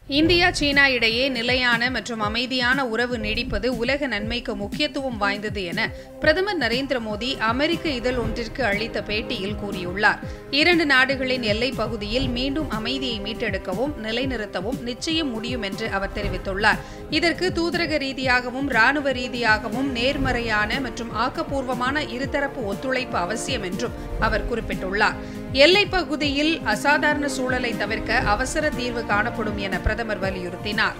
India சீனா இடையே நிலையான மற்றும் அமைதியான உறவு நீடிப்பது உலக நன்மைக்கு முக்கியத்துவம் வாய்ந்தது என பிரதமர் நரேந்திர மோடி அமெரிக்க இதழ் ஒன்றிற்கு அளித்த பேட்டியில் கூறியுள்ளார் இரண்டு நாடுகளின் எல்லைப் பகுதியில் மீண்டும் அமைதியை மீட்டெடுக்கவும் நிலைநிறுத்தவும் நிச்சயம் முடியும் என்று அவர் தெரிவித்துள்ளார் இதற்கு தூதரக ரீதியாகவும் ராணுவ ரீதியாகவும் நேர்மறையான மற்றும் ஆக்கப்பூர்வமான இருதரப்பு ஒத்துழைப்பு அவசியம் என்றும் அவர் குறிப்பிட்டுள்ளார் எல்லைப் பகுதியில் அசாதாரண சூழலை தவிர்க்க அவசர தீர்வு காணப்படும் என பிரதமர் வலியுறுத்தினார்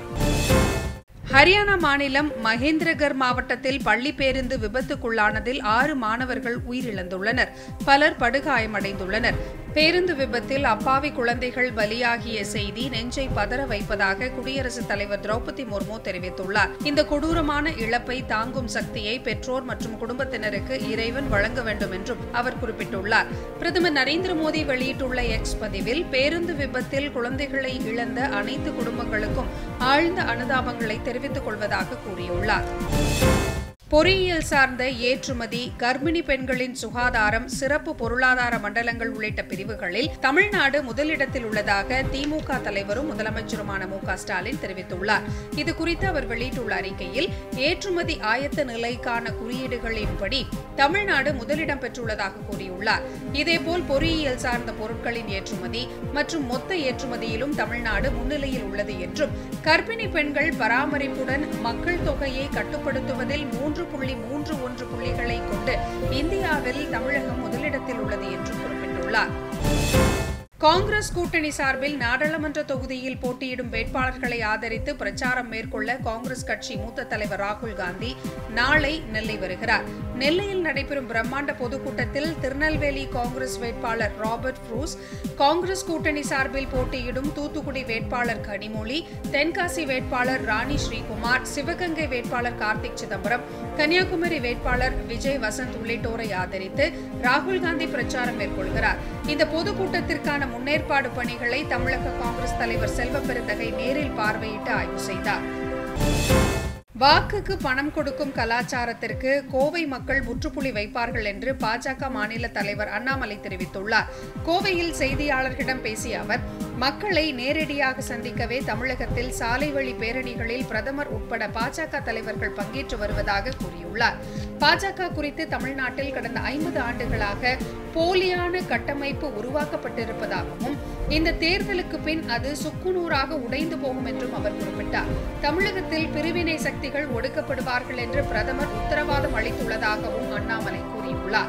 ஹரியானா மாநிலம் மகேந்திரகர் மாவட்டத்தில் பள்ளி பேருந்து விபத்துக்குள்ளானதில் ஆறு மாணவர்கள் உயிரிழந்துள்ளனர் பலர் படுகாயமடைந்துள்ளனர் பேருந்து விபத்தில் அப்பாவி குழந்தைகள் பலியாகிய செய்தி நெஞ்சை பதற வைப்பதாக குடியரசுத் தலைவர் திரௌபதி முர்மு தெரிவித்துள்ளார் இந்த கொடூரமான இழப்பை தாங்கும் சக்தியை பெற்றோர் மற்றும் குடும்பத்தினருக்கு இறைவன் வழங்க வேண்டும் என்றும் அவர் குறிப்பிட்டுள்ளார் பிரதமர் நரேந்திர மோடி வெளியிட்டுள்ள எக்ஸ் பதிவில் பேருந்து விபத்தில் குழந்தைகளை இழந்த அனைத்து குடும்பங்களுக்கும் ஆழ்ந்த அனுதாபங்களை தெரிவித்துக் கொள்வதாக கூறியுள்ளார் பொறியியல் சார்ந்த ஏற்றுமதி கர்ப்பிணி பெண்களின் சுகாதாரம் சிறப்பு பொருளாதார மண்டலங்கள் உள்ளிட்ட பிரிவுகளில் தமிழ்நாடு முதலிடத்தில் உள்ளதாக திமுக தலைவரும் முதலமைச்சருமான மு ஸ்டாலின் தெரிவித்துள்ளார் இதுகுறித்து அவர் வெளியிட்டுள்ள அறிக்கையில் ஏற்றுமதி ஆயத்த நிலைக்கான குறியீடுகளின்படி தமிழ்நாடு முதலிடம் பெற்றுள்ளதாக கூறியுள்ளார் இதேபோல் பொறியியல் சார்ந்த பொருட்களின் ஏற்றுமதி மற்றும் மொத்த ஏற்றுமதியிலும் தமிழ்நாடு முன்னிலையில் உள்ளது என்றும் கர்ப்பிணி பெண்கள் பராமரிப்புடன் மக்கள் தொகையை கட்டுப்படுத்துவதில் மூன்று புள்ளி மூன்று ஒன்று புள்ளிகளை கொண்டு இந்தியாவில் தமிழகம் முதலிடத்தில் உள்ளது என்றும் குறிப்பிட்டுள்ளார் காங்கிரஸ் கூட்டணி சார்பில் நாடாளுமன்ற தொகுதியில் போட்டியிடும் வேட்பாளர்களை ஆதரித்து பிரச்சாரம் மேற்கொள்ள காங்கிரஸ் கட்சி மூத்த தலைவர் ராகுல் காந்தி நாளை நெல்லை வருகிறார் நெல்லையில் நடைபெறும் பிரம்மாண்ட பொதுக்கூட்டத்தில் திருநெல்வேலி காங்கிரஸ் வேட்பாளர் ராபர்ட் ப்ரூஸ் காங்கிரஸ் கூட்டணி சார்பில் போட்டியிடும் தூத்துக்குடி வேட்பாளர் கனிமொழி தென்காசி வேட்பாளர் ராணி ஸ்ரீகுமார் சிவகங்கை வேட்பாளர் கார்த்திக் சிதம்பரம் கன்னியாகுமரி வேட்பாளர் விஜய் வசந்த் உள்ளிட்டோரை ஆதரித்து ராகுல் காந்தி பிரச்சாரம் மேற்கொள்கிறார் இந்த பொதுக்கூட்டத்திற்கான முன்னேற்பாடு பணிகளை தமிழக காங்கிரஸ் தலைவர் செல்வ பெருந்தகை நேரில் பார்வையிட்டு ஆய்வு செய்தார் வாக்குக்கு பணம் கொடுக்கும் கலாச்சாரத்திற்கு கோவை மக்கள் முற்றுப்புள்ளி வைப்பார்கள் என்று பாஜக மாநில தலைவர் அண்ணாமலை தெரிவித்துள்ளார் கோவையில் செய்தியாளர்களிடம் பேசிய அவர் மக்களை நேரடியாக சந்திக்கவே தமிழகத்தில் சாலை வழி பேரணிகளில் பிரதமர் உட்பட பாஜக தலைவர்கள் பங்கேற்று வருவதாக கூறியுள்ளார் பாஜக குறித்து தமிழ்நாட்டில் கடந்த ஐம்பது ஆண்டுகளாக போலியான கட்டமைப்பு உருவாக்கப்பட்டிருப்பதாகவும் இந்த தேர்தலுக்கு பின் அது சுக்குநூறாக உடைந்து போகும் என்றும் அவர் குறிப்பிட்டார் தமிழகத்தில் பிரிவினை சக்திகள் ஒடுக்கப்படுவார்கள் என்று பிரதமர் உத்தரவாதம் அளித்துள்ளதாகவும் அண்ணாமலை கூறியுள்ளார்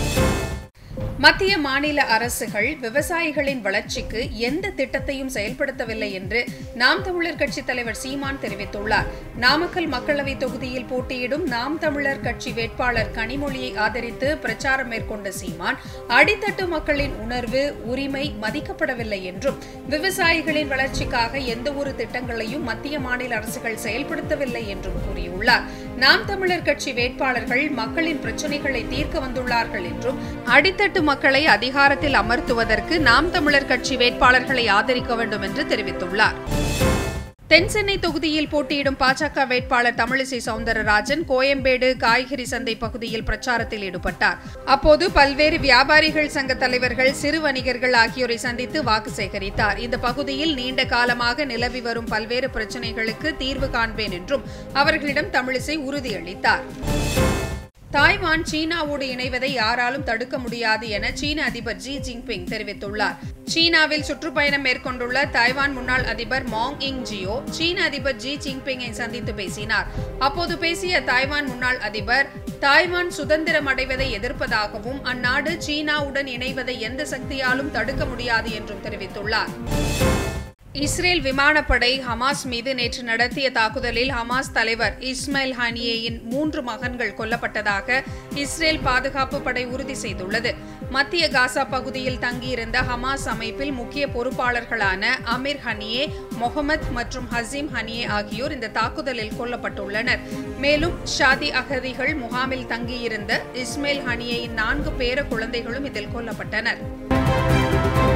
மத்திய மாநில அரசுகள் விவசாயிகளின் வளர்ச்சிக்கு எந்த திட்டத்தையும் செயல்படுத்தவில்லை என்று நாம் தமிழர் கட்சி தலைவர் சீமான் தெரிவித்துள்ளார் நாமக்கல் மக்களவை தொகுதியில் போட்டியிடும் நாம் தமிழர் கட்சி வேட்பாளர் கனிமொழியை ஆதரித்து பிரச்சாரம் மேற்கொண்ட சீமான் அடித்தட்டு மக்களின் உணர்வு உரிமை மதிக்கப்படவில்லை என்றும் விவசாயிகளின் வளர்ச்சிக்காக எந்தவொரு திட்டங்களையும் மத்திய மாநில அரசுகள் செயல்படுத்தவில்லை என்றும் கூறியுள்ளார் நாம் தமிழர் கட்சி வேட்பாளர்கள் மக்களின் பிரச்சினைகளை தீர்க்க வந்துள்ளார்கள் என்றும் அடித்தட்டு மக்களை அதிகாரத்தில் அமர்த்துவதற்கு நாம் தமிழர் கட்சி வேட்பாளர்களை ஆதரிக்க வேண்டும் என்று தெரிவித்துள்ளார் தென்சென்னை தொகுதியில் போட்டியிடும் பாஜக வேட்பாளர் தமிழிசை சவுந்தரராஜன் கோயம்பேடு காய்கறி சந்தை பகுதியில் பிரச்சாரத்தில் ஈடுபட்டார் அப்போது பல்வேறு வியாபாரிகள் சங்க தலைவர்கள் சிறு வணிகர்கள் ஆகியோரை சந்தித்து வாக்கு சேகரித்தார் இந்த பகுதியில் நீண்ட காலமாக நிலவி வரும் பல்வேறு பிரச்சினைகளுக்கு தீர்வு காண்பேன் என்றும் அவர்களிடம் தமிழிசை உறுதியளித்தார் தாய்வான் சீனாவோடு இணைவதை யாராலும் தடுக்க முடியாது என சீன அதிபர் ஜி ஜின்பிங் தெரிவித்துள்ளார் சீனாவில் சுற்றுப்பயணம் மேற்கொண்டுள்ள தாய்வான் முன்னாள் அதிபர் மாங் இங் ஜியோ சீன அதிபர் ஜி ஜின்பிங்கை சந்தித்து பேசினார் அப்போது பேசிய தாய்வான் முன்னாள் அதிபர் தாய்வான் சுதந்திரம் அடைவதை எதிர்ப்பதாகவும் அந்நாடு சீனாவுடன் இணைவதை எந்த சக்தியாலும் தடுக்க முடியாது என்றும் தெரிவித்துள்ளார் இஸ்ரேல் விமானப்படை ஹமாஸ் மீது நேற்று நடத்திய தாக்குதலில் ஹமாஸ் தலைவர் இஸ்மாயில் ஹானியேயின் மூன்று மகன்கள் கொல்லப்பட்டதாக இஸ்ரேல் பாதுகாப்பு படை உறுதி செய்துள்ளது மத்திய காசா பகுதியில் தங்கியிருந்த ஹமாஸ் அமைப்பில் முக்கிய பொறுப்பாளர்களான அமீர் ஹனியே முகமது மற்றும் ஹசீம் ஹனியே ஆகியோர் இந்த தாக்குதலில் கொல்லப்பட்டுள்ளனர் மேலும் ஷாதி அகதிகள் முகாமில் தங்கியிருந்த இஸ்மாயில் ஹனியேயின் நான்கு பேர குழந்தைகளும் இதில் கொல்லப்பட்டனர்